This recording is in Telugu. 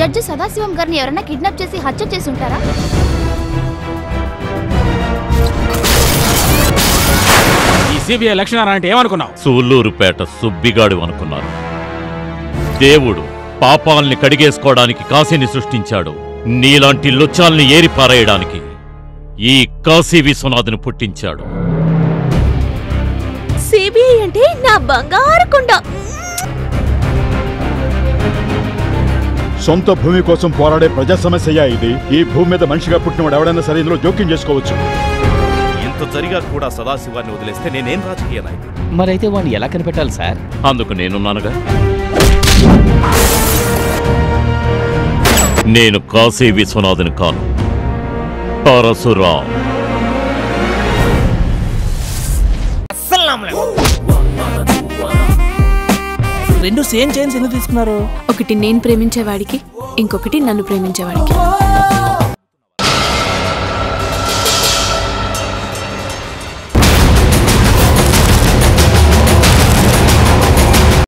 జడ్జి సదాశివం గారిని ఎవరైనా కిడ్నాప్ చేసి హత్య చేసి ఉంటారా ఈ సిబిఐ లక్షణాలు అంటే ఏమనుకున్నావు సూళ్ళూరుపేట సుబ్బిగాడు అనుకున్నారు దేవుడు పాపాల్ని కడిగేసుకోవడానికి కాశీని సృష్టించాడు నీలాంటి లుచ్చాల్ని ఏరిపారేయడానికి ఈ కాశీ విశ్వనాథుని పుట్టించాడు సిబిఐ అంటే నా బంగారు కొండ సొంత భూమి కోసం పోరాడే ప్రజా సమస్య ఇది ఈ భూమి మీద మనిషిగా పుట్టినవాడు ఎవడైనా సరే ఇందులో జోక్యం చేసుకోవచ్చు ఇంత జరిగా కూడా సదాశివాన్ని వదిలేస్తే నేనేం రాజకీయ నాయకుడు మరైతే వాడిని ఎలా కనిపెట్టాలి సార్ అందుకు నేనున్నానుగా నేను కాశీ విశ్వనాథుని కాను పరశురాం రెండు సేమ్ చైన్స్ ఎందుకు తీసుకున్నారు ఒకటి నేను ప్రేమించేవాడికి ఇంకొకటి నన్ను ప్రేమించేవాడికి